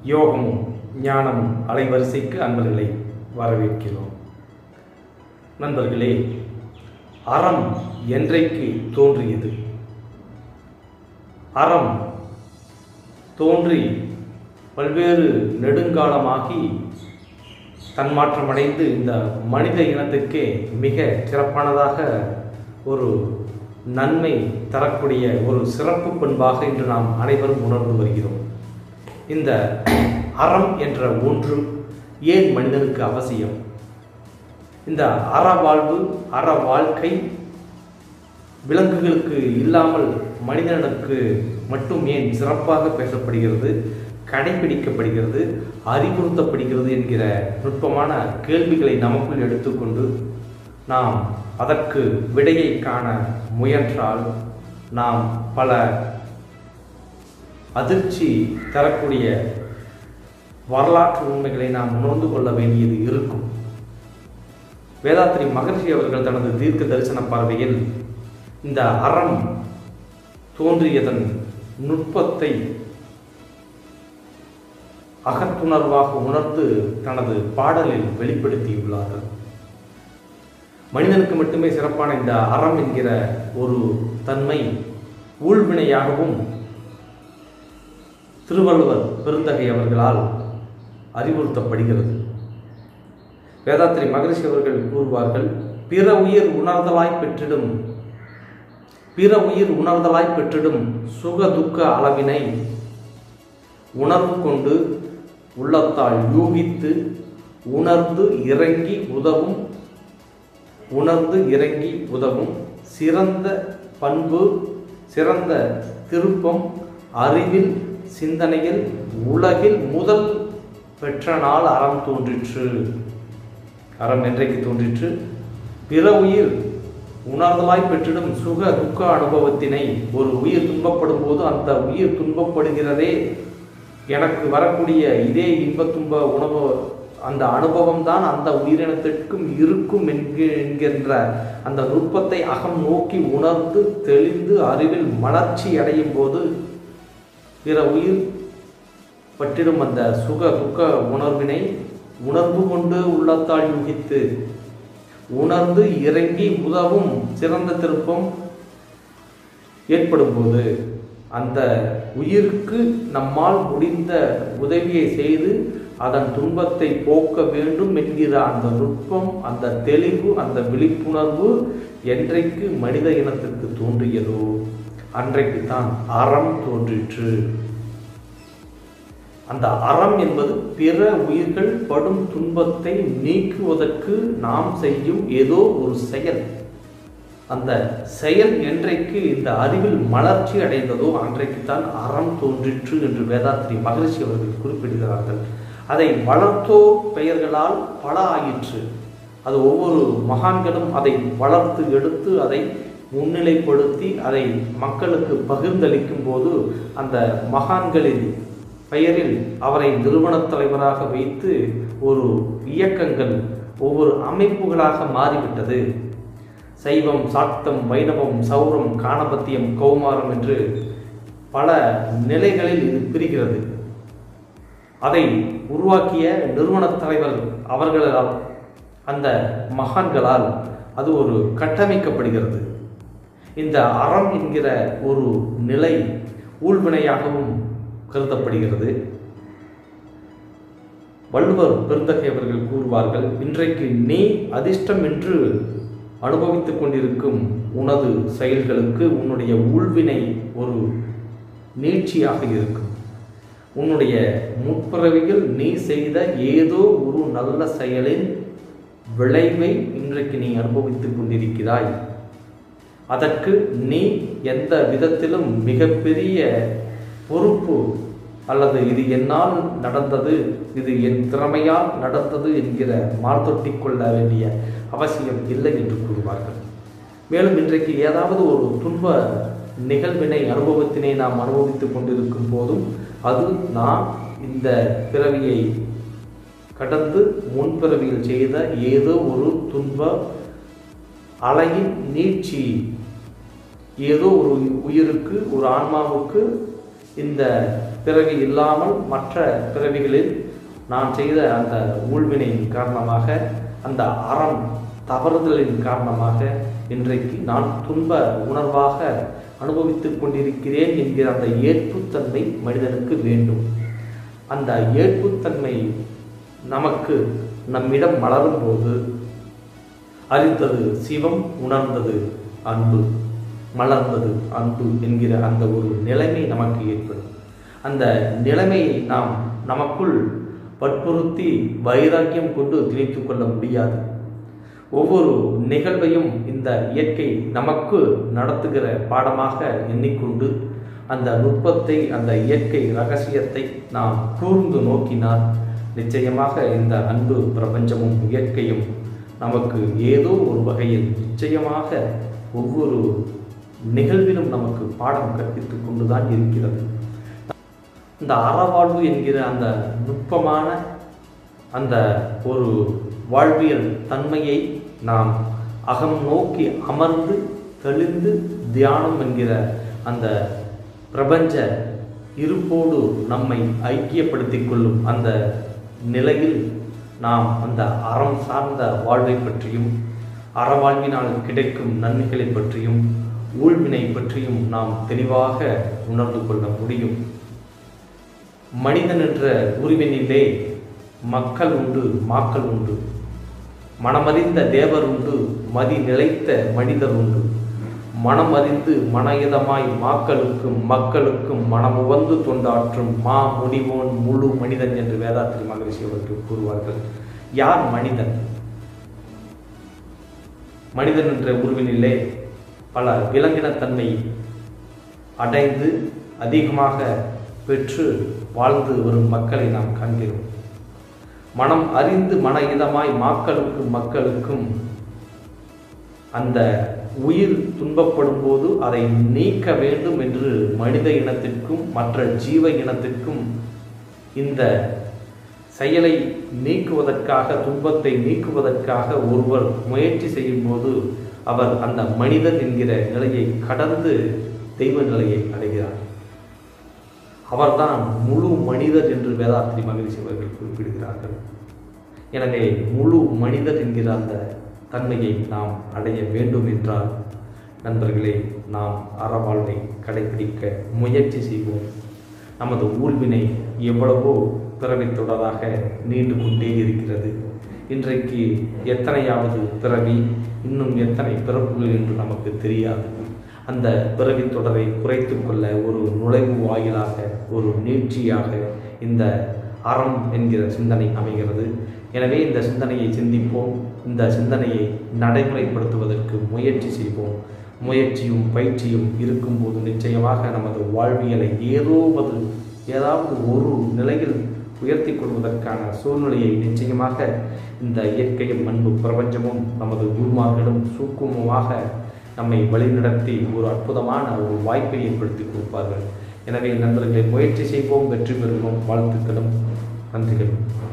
யோகமும் ஞானமும் அலைவரிசைக்கு அன்பர்களை வரவேற்கிறோம் நண்பர்களே அறம் என்றைக்கு தோன்றியது அறம் தோன்றி பல்வேறு நெடுங்காலமாகி தன்மாற்றமடைந்து இந்த மனித இனத்துக்கே மிக சிறப்பானதாக ஒரு நன்மை தரக்கூடிய ஒரு சிறப்பு பண்பாக இன்று நாம் அனைவரும் உணர்ந்து வருகிறோம் இந்த அறம் என்ற ஒன்று ஏன் மனிதனுக்கு அவசியம் இந்த அற வாழ்வு அற வாழ்க்கை விலங்குகளுக்கு இல்லாமல் மனிதனுக்கு மட்டும் ஏன் சிறப்பாக பேசப்படுகிறது கடைபிடிக்கப்படுகிறது அறிவுறுத்தப்படுகிறது என்கிற நுட்பமான கேள்விகளை நமக்குள் எடுத்துக்கொண்டு நாம் அதற்கு விடையை காண முயன்றால் நாம் பல அதிர்ச்சி தரக்கூடிய வரலாற்று உண்மைகளை நாம் உணர்ந்து கொள்ள வேண்டியது இருக்கும் வேதாத்திரி மகர்ஷி அவர்கள் தனது தீர்க்க தரிசன பார்வையில் இந்த அறம் தோன்றியதன் நுட்பத்தை அகத்துணர்வாக உணர்ந்து தனது பாடலில் வெளிப்படுத்தியுள்ளார்கள் மனிதனுக்கு மட்டுமே சிறப்பான இந்த அறம் என்கிற ஒரு தன்மை ஊழ்வினையாகவும் திருவள்ளுவர் பெருந்தகை அவர்களால் அறிவுறுத்தப்படுகிறது வேதாத்திரி மகரிஷி அவர்கள் கூறுவார்கள் பிற உயிர் உணர்தலாய் பெற்றிடும் பிற உயிர் உணர்தலாய் பெற்றிடும் சுக துக்க அளவினை உணர்வு கொண்டு உள்ளத்தால் யூகித்து உணர்ந்து இறங்கி உதவும் உணர்ந்து இறங்கி உதவும் சிறந்த பண்பு சிறந்த திருப்பம் அறிவில் சிந்தனையில் உலகில் முதல் பெற்ற நாள் அறம் தோன்றிற்று அறம் என்றைக்கு தோன்றிற்று பிற உயிர் உணர்தலாய் பெற்றிடும் சுக துக்க அனுபவத்தினை ஒரு உயிர் துன்பப்படும் போது அந்த உயிர் துன்பப்படுகிறதே எனக்கு வரக்கூடிய இதே இன்ப துன்ப உணவு அந்த அனுபவம் தான் அந்த உயிரினத்திற்கும் இருக்கும் என்கின்ற அந்த நுட்பத்தை அகம் நோக்கி உணர்ந்து தெளிந்து அறிவில் மலர்ச்சி அடையும் போது பிற உயிர் பற்றிடும் அந்த சுக துக்க உணர்வினை உணர்வு கொண்டு உள்ளத்தால் யூகித்து உணர்ந்து இறங்கி உதவும் சிறந்த திருப்பம் ஏற்படும் போது அந்த உயிருக்கு நம்மால் முடிந்த உதவியை செய்து அதன் துன்பத்தை போக்க வேண்டும் என்கிற அந்த நுட்பம் அந்த தெளிவு அந்த விழிப்புணர்வு என்றைக்கு மனித இனத்திற்கு தோன்றியதோ அன்றைக்கு தான் அறம் தோன்றிற்று அந்த அறம் என்பது பிற உயிர்கள் படும் துன்பத்தை நீக்குவதற்கு நாம் செய்யும் ஏதோ ஒரு செயல் அந்த செயல் என்றைக்கு இந்த அறிவில் மலர்ச்சி அடைந்ததோ அன்றைக்கு தான் அறம் தோன்றிற்று என்று வேதாத்திரி மகரிஷி அவர்கள் குறிப்பிடுகிறார்கள் அதை வளர்த்தோர் பெயர்களால் பல ஆயிற்று அது ஒவ்வொரு மகான்களும் அதை வளர்த்து எடுத்து அதை முன்னிலைப்படுத்தி அதை மக்களுக்கு பகிர்ந்தளிக்கும் போது அந்த மகான்களின் பெயரில் அவரை நிறுவனத் தலைவராக வைத்து ஒரு இயக்கங்கள் ஒவ்வொரு அமைப்புகளாக மாறிவிட்டது சைவம் சாக்தம் வைணவம் சௌரம் காணபத்தியம் கௌமாரம் என்று பல நிலைகளில் இது பிரிகிறது அதை உருவாக்கிய நிறுவனத் தலைவர் அவர்களால் அந்த மகான்களால் அது ஒரு கட்டமைக்கப்படுகிறது இந்த அறம் என்கிற ஒரு நிலை ஊழ்வினையாகவும் கருதப்படுகிறது வள்ளுவர் பெருந்தகை அவர்கள் கூறுவார்கள் இன்றைக்கு நீ அதிர்ஷ்டம் என்று அனுபவித்துக் கொண்டிருக்கும் உனது செயல்களுக்கு உன்னுடைய ஊழ்வினை ஒரு நீட்சியாக இருக்கும் உன்னுடைய முற்பிறவியில் நீ செய்த ஏதோ ஒரு நல்ல செயலின் விளைவை இன்றைக்கு நீ அனுபவித்துக் கொண்டிருக்கிறாய் அதற்கு நீ எந்த விதத்திலும் மிகப்பெரிய பொறுப்பு அல்லது இது என்னால் நடந்தது இது என் திறமையால் நடந்தது என்கிற மார்த்தொட்டி கொள்ள வேண்டிய அவசியம் இல்லை என்று கூறுவார்கள் மேலும் இன்றைக்கு ஏதாவது ஒரு துன்ப நிகழ்வினை அனுபவத்தினை நாம் அனுபவித்துக் கொண்டிருக்கும் போதும் அது நாம் இந்த பிறவியை கடந்து முன்பிறவியில் செய்த ஏதோ ஒரு துன்ப அலையின் நீட்சி ஏதோ ஒரு உயிருக்கு ஒரு ஆன்மாவுக்கு இந்த பிறவி இல்லாமல் மற்ற பிறவிகளில் நான் செய்த அந்த ஊழ்வினையின் காரணமாக அந்த அறம் தவறுதலின் காரணமாக இன்றைக்கு நான் துன்ப உணர்வாக அனுபவித்துக் கொண்டிருக்கிறேன் என்கிற அந்த ஏற்புத்தன்மை மனிதனுக்கு வேண்டும் அந்த ஏற்புத்தன்மை நமக்கு நம்மிடம் மலரும் போது அறிந்தது சிவம் உணர்ந்தது அன்பு மலர்ந்தது அன்பு என்கிற அந்த ஒரு நிலைமை நமக்கு ஏற்படும் அந்த நிலைமையை நாம் நமக்குள் வற்புறுத்தி வைராக்கியம் கொண்டு திணித்து கொள்ள முடியாது ஒவ்வொரு நிகழ்வையும் இந்த இயற்கை நமக்கு நடத்துகிற பாடமாக எண்ணிக்கொண்டு அந்த நுட்பத்தை அந்த இயற்கை ரகசியத்தை நாம் கூர்ந்து நோக்கினால் நிச்சயமாக இந்த அன்பு பிரபஞ்சமும் இயற்கையும் நமக்கு ஏதோ ஒரு வகையில் நிச்சயமாக ஒவ்வொரு நிகழ்விலும் நமக்கு பாடம் கற்பித்துக் கொண்டுதான் இருக்கிறது இந்த அறவாழ்வு என்கிற அந்த நுட்பமான அந்த ஒரு வாழ்வியல் தன்மையை நாம் அகம் நோக்கி அமர்ந்து தெளிந்து தியானம் என்கிற அந்த பிரபஞ்ச இருப்போடு நம்மை ஐக்கியப்படுத்திக் கொள்ளும் அந்த நிலையில் நாம் அந்த அறம் சார்ந்த வாழ்வை பற்றியும் அறவாழ்வினால் கிடைக்கும் நன்மைகளை பற்றியும் ஊழ்வினை பற்றியும் நாம் தெளிவாக உணர்ந்து கொள்ள முடியும் மனிதன் என்ற உருவினிலே மக்கள் உண்டு மாக்கள் உண்டு மனமறிந்த தேவர் உண்டு மதி நிலைத்த மனிதர் உண்டு மனம் அறிந்து மனயுதமாய் மாக்களுக்கும் மக்களுக்கும் மனமுவந்து தொண்டாற்றும் மா முனிவோன் முழு மனிதன் என்று வேதாத்திரி மகரிஷி அவர்கள் கூறுவார்கள் யார் மனிதன் மனிதன் என்ற உருவினிலே பல விலங்கினத்தன்மை அடைந்து அதிகமாக பெற்று வாழ்ந்து வரும் மக்களை நாம் காண்கிறோம் மனம் அறிந்து மன இதமாய் மாக்களுக்கும் மக்களுக்கும் அந்த உயிர் துன்பப்படும் போது அதை நீக்க வேண்டும் என்று மனித இனத்திற்கும் மற்ற ஜீவ இனத்திற்கும் இந்த செயலை நீக்குவதற்காக துன்பத்தை நீக்குவதற்காக ஒருவர் முயற்சி செய்யும்போது அவர் அந்த மனிதன் என்கிற நிலையை கடந்து தெய்வ நிலையை அடைகிறார் அவர்தான் முழு மனிதர் என்று வேதாத்திரி மகிழ்ச்சி அவர்கள் குறிப்பிடுகிறார்கள் எனவே முழு மனிதர் என்கிற அந்த தன்மையை நாம் அடைய வேண்டும் என்றால் நண்பர்களே நாம் அறவாழ்வை கடைபிடிக்க முயற்சி செய்வோம் நமது ஊழ்வினை எவ்வளவோ பிறவி தொடராக நீண்டு கொண்டே இருக்கிறது இன்றைக்கு எத்தனையாவது பிறவி இன்னும் எத்தனை பிறப்புகள் என்று நமக்கு தெரியாது அந்த பிறவி தொடரை குறைத்து கொள்ள ஒரு நுழைவு வாயிலாக ஒரு நீட்சியாக இந்த அறம் என்கிற சிந்தனை அமைகிறது எனவே இந்த சிந்தனையை சிந்திப்போம் இந்த சிந்தனையை நடைமுறைப்படுத்துவதற்கு முயற்சி செய்வோம் முயற்சியும் பயிற்சியும் இருக்கும்போது நிச்சயமாக நமது வாழ்வியலை ஏதோ ஒரு ஏதாவது ஒரு நிலையில் உயர்த்தி கொள்வதற்கான சூழ்நிலையை நிச்சயமாக இந்த இயற்கையும் அன்பு பிரபஞ்சமும் நமது குருமார்களும் சூக்குமமாக நம்மை வழிநடத்தி ஒரு அற்புதமான ஒரு வாய்ப்பை ஏற்படுத்தி கொடுப்பார்கள் எனவே நண்பர்களை முயற்சி செய்வோம் வெற்றி பெறுவோம் வாழ்த்துக்களும் நன்றிகளும்